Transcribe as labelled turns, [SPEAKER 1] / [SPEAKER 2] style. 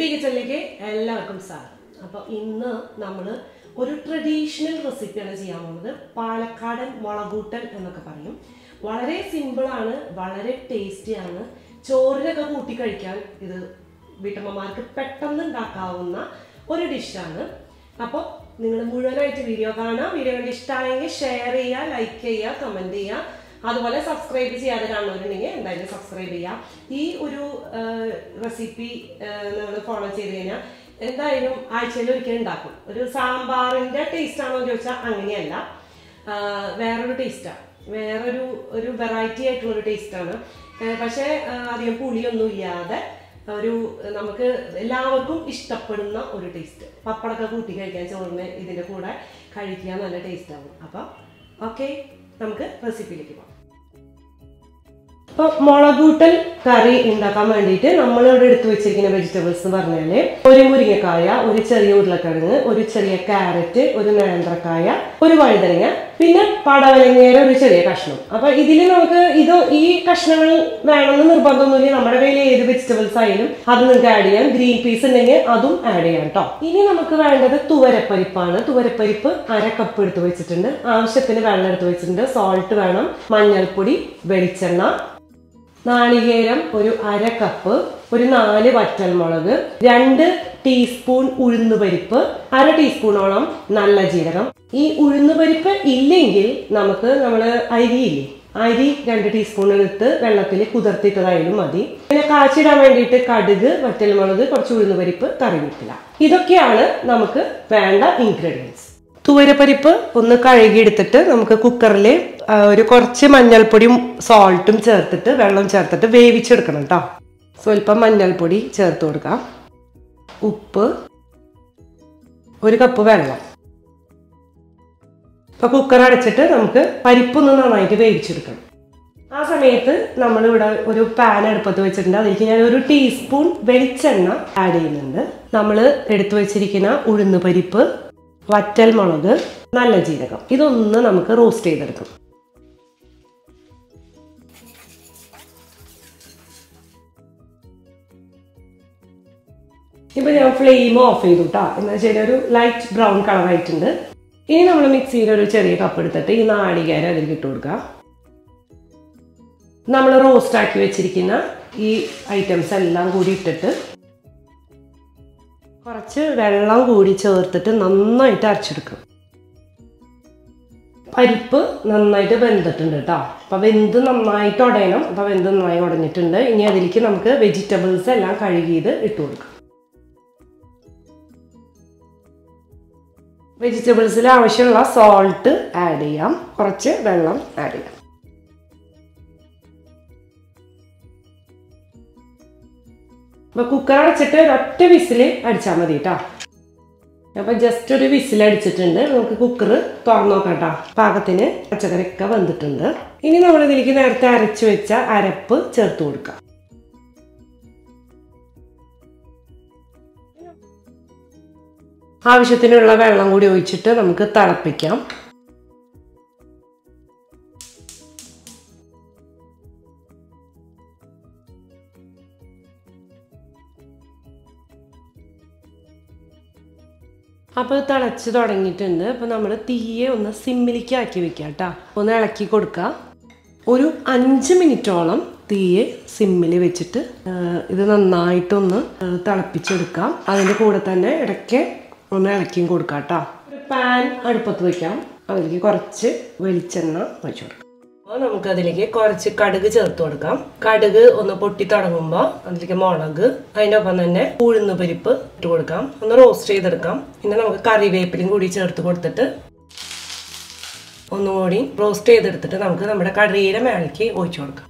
[SPEAKER 1] recipe കിച്ചണിലേക്ക് എല്ലാവർക്കും സ്വാഗതം അപ്പോൾ ഇന്ന് നമ്മൾ ഒരു ട്രഡീഷണൽ റെസിപ്പിയാണ് ചെയ്യാൻ പോകുന്നത് പാലക്കാടൻ മുളകൂട്ടൽ എന്നൊക്കെ പറയും വളരെ സിമ്പിളാണ് വളരെ ടേസ്റ്റിയാണ് ചോറിനൊക്കെ കൂട്ടി കഴിക്കാൻ ഇത് വീട്ടമ്മമാർക്ക് പെട്ടെന്ന് ഉണ്ടാക്കാവുന്ന ഒരു ഡിഷാണ് അപ്പോൾ നിങ്ങൾ മുഴുവനായിട്ട് വീഡിയോ കാണുക വീഡിയോ കണ്ട് ഇഷ്ടമായെങ്കിൽ ഷെയർ ചെയ്യുക ലൈക്ക് ചെയ്യുക കമൻറ്റ് ചെയ്യുക അതുപോലെ സബ്സ്ക്രൈബ് ചെയ്യാതെ കാണുന്നവരുണ്ടെങ്കിൽ എന്തായാലും സബ്സ്ക്രൈബ് ചെയ്യാം ഈ ഒരു റെസിപ്പി നിങ്ങൾ ഫോളോ ചെയ്ത് കഴിഞ്ഞാൽ എന്തായാലും ആഴ്ചയിൽ ഒരിക്കലും ഉണ്ടാക്കും ഒരു സാമ്പാറിന്റെ ടേസ്റ്റ് ആണോ എന്ന് ചോദിച്ചാൽ അങ്ങനെയല്ല ആ, വേറൊരു ടേസ്റ്റാണ് വേറൊരു ഒരു വെറൈറ്റി ആയിട്ടുള്ള ഒരു ടേസ്റ്റാണ് പക്ഷേ ആ, അധികം പുളിയൊന്നും ഇല്ലാതെ ഒരു നമുക്ക് എല്ലാവർക്കും ഇഷ്ടപ്പെടുന്ന ഒരു ടേസ്റ്റ് പപ്പടമൊക്കെ കൂട്ടി കഴിക്കാൻ ചോറിന് ഇതിൻ്റെ കൂടെ കഴിക്കാൻ നല്ല ടേസ്റ്റ് ആവും അപ്പം ഓക്കെ നമുക്ക് റെസിപ്പിയിലേക്ക് പോകാം അപ്പോൾ മുളകൂട്ടൽ കറി ഉണ്ടാക്കാൻ വേണ്ടിയിട്ട് നമ്മളിവിടെ എടുത്തു വെച്ചിരിക്കുന്ന വെജിറ്റബിൾസ് എന്ന് പറഞ്ഞാൽ ഒരു മുരിങ്ങക്കായ ഒരു ചെറിയ ഉരുളക്കിഴങ്ങ് ഒരു ചെറിയ ക്യാരറ്റ് ഒരു നേന്ത്രക്കായ ഒരു വഴുതനങ്ങ പിന്നെ പടവലങ്ങയുടെ ഒരു ചെറിയ കഷ്ണം അപ്പൊ ഇതിൽ നമുക്ക് ഇത് ഈ കഷ്ണങ്ങൾ വേണമെന്ന് നിർബന്ധമൊന്നുമില്ല നമ്മുടെ കയ്യിൽ ഏത് വെജിറ്റബിൾസ് ആയാലും അത് നിങ്ങൾക്ക് ആഡ് ചെയ്യാം ഗ്രീൻ പീസ് ഉണ്ടെങ്കിൽ അതും ആഡ് ചെയ്യാം കേട്ടോ ഇനി നമുക്ക് വേണ്ടത് തുവരപ്പരിപ്പാണ് തുവരപ്പരിപ്പ് അര കപ്പ് എടുത്ത് വെച്ചിട്ടുണ്ട് ആവശ്യത്തിന് വെള്ളം എടുത്ത് വെച്ചിട്ടുണ്ട് സോൾട്ട് വേണം മഞ്ഞൾപ്പൊടി വെളിച്ചെണ്ണ നാളികേരം ഒരു അര കപ്പ് ഒരു നാല് വറ്റൽമുളക് രണ്ട് ടീസ്പൂൺ ഉഴുന്നുപരിപ്പ് അര ടീസ്പൂണോളം നല്ല ജീരകം ഈ ഉഴുന്നുപരിപ്പ് ഇല്ലെങ്കിൽ നമുക്ക് നമ്മൾ അരിയില്ലേ അരി രണ്ട് ടീസ്പൂൺ എടുത്ത് വെള്ളത്തിൽ കുതിർത്തിട്ടതായാലും മതി പിന്നെ കാച്ചിടാൻ വേണ്ടിയിട്ട് കടുക് വറ്റൽമുളക് കുറച്ച് ഉഴുന്നുപരിപ്പ് കറിവേപ്പില ഇതൊക്കെയാണ് നമുക്ക് വേണ്ട ഇൻഗ്രീഡിയൻസ് തുവരപ്പരിപ്പ് ഒന്ന് കഴുകിയെടുത്തിട്ട് നമുക്ക് കുക്കറിൽ ഒരു കുറച്ച് മഞ്ഞൾപ്പൊടിയും സോൾട്ടും ചേർത്തിട്ട് വെള്ളം ചേർത്തിട്ട് വേവിച്ചെടുക്കണം കേട്ടോ സ്വല്പം മഞ്ഞൾപ്പൊടി ചേർത്ത് കൊടുക്കാം ഉപ്പ് ഒരു കപ്പ് വെള്ളം ഇപ്പൊ കുക്കർ അടച്ചിട്ട് നമുക്ക് പരിപ്പൊന്ന് നന്നായിട്ട് വേവിച്ചെടുക്കണം ആ സമയത്ത് നമ്മളിവിടെ ഒരു പാൻ അടുപ്പത്ത് വെച്ചിട്ടുണ്ട് അതിലേക്ക് ഞാൻ ഒരു ടീസ്പൂൺ വെളിച്ചെണ്ണ ആഡ് ചെയ്യുന്നുണ്ട് നമ്മൾ എടുത്തു വെച്ചിരിക്കുന്ന ഉഴുന്ന് പരിപ്പ് വറ്റൽ മുളക് നല്ല ജീരകം ഇതൊന്ന് നമുക്ക് റോസ്റ്റ് ചെയ്തെടുക്കും ഇപ്പൊ ഞാൻ ഫ്ലെയിം ഓഫ് ചെയ്തു കേട്ടോ എന്ന് വെച്ചാൽ ഒരു ലൈറ്റ് ബ്രൗൺ കളർ ആയിട്ടുണ്ട് ഇനി നമ്മൾ മിക്സിയിൽ ഒരു ചെറിയ കപ്പ് എടുത്തിട്ട് ഈ നാളികേരം അതിലേക്ക് ഇട്ട് കൊടുക്കുക നമ്മൾ റോസ്റ്റ് ആക്കി വെച്ചിരിക്കുന്ന ഈ ഐറ്റംസ് എല്ലാം കൂടി ഇട്ടിട്ട് കുറച്ച് വെള്ളം കൂടി ചേർത്തിട്ട് നന്നായിട്ട് അരച്ചെടുക്കും പരിപ്പ് നന്നായിട്ട് വെന്തിട്ടുണ്ട് കേട്ടോ അപ്പൊ വെന്ത് നന്നായിട്ട് ഉടയണം അപ്പൊ വെന്ത് നന്നായി ഉടഞ്ഞിട്ടുണ്ട് ഇനി അതിലേക്ക് നമുക്ക് വെജിറ്റബിൾസ് എല്ലാം കഴുകിയത് ഇട്ട് കൊടുക്കാം വെജിറ്റബിൾസിൽ ആവശ്യമുള്ള സോൾട്ട് ആഡ് ചെയ്യാം കുറച്ച് വെള്ളം ആഡ് ചെയ്യാം അപ്പൊ കുക്കർ അടച്ചിട്ട് ഒറ്റ വിസിൽ അടിച്ചാൽ മതി കേട്ടോ അപ്പൊ ജസ്റ്റ് ഒരു വിസിൽ അടിച്ചിട്ടുണ്ട് നമുക്ക് കുക്കർ തുറന്നു നോക്കാം കേട്ടോ പാകത്തിന് പച്ചക്കറിയൊക്കെ വന്നിട്ടുണ്ട് ഇനി നമ്മൾ ഇതിലേക്ക് നേരത്തെ അരച്ചു വെച്ച അരപ്പ് ചേർത്ത് കൊടുക്കാം ആവശ്യത്തിനുള്ള വെള്ളം കൂടി ഒഴിച്ചിട്ട് നമുക്ക് തിളപ്പിക്കാം അപ്പോൾ തിളച്ച് തുടങ്ങിയിട്ടുണ്ട് അപ്പോൾ നമ്മൾ തീയെ ഒന്ന് സിമ്മിലേക്ക് ആക്കി വെക്കുക കേട്ടോ ഒന്ന് ഇളക്കി കൊടുക്കുക ഒരു അഞ്ച് മിനിറ്റോളം തീയെ സിമ്മിൽ വെച്ചിട്ട് ആ, ഇത് നന്നായിട്ടൊന്ന് ആ, തിളപ്പിച്ചെടുക്കാം അതിൻ്റെ കൂടെ തന്നെ ഇടയ്ക്ക് ഒന്ന് ഇളക്കിയും കൊടുക്കാം കേട്ടോ ഒരു പാൻ അടുപ്പത്ത് വെക്കാം അതിലേക്ക് കുറച്ച് വെളിച്ചെണ്ണ ഒഴിച്ചു കൊടുക്കാം അപ്പോൾ നമുക്ക് അതിലേക്ക് കുറച്ച് കടുക് ചേർത്ത് കൊടുക്കാം കടുക് ഒന്ന് പൊട്ടി തുടങ്ങുമ്പോൾ അതിലേക്ക് മുളക് അതിൻ്റെ ഒപ്പം തന്നെ ഉഴുന്ന് പരിപ്പ് ഇട്ട് കൊടുക്കാം ഒന്ന് റോസ്റ്റ് ചെയ്തെടുക്കാം പിന്നെ നമുക്ക് കറിവേപ്പിലും കൂടി ചേർത്ത് കൊടുത്തിട്ട് ഒന്നുകൂടി റോസ്റ്റ് ചെയ്തെടുത്തിട്ട് നമുക്ക് നമ്മുടെ കറിയുടെ മേലേക്ക് ഒഴിച്ചു കൊടുക്കാം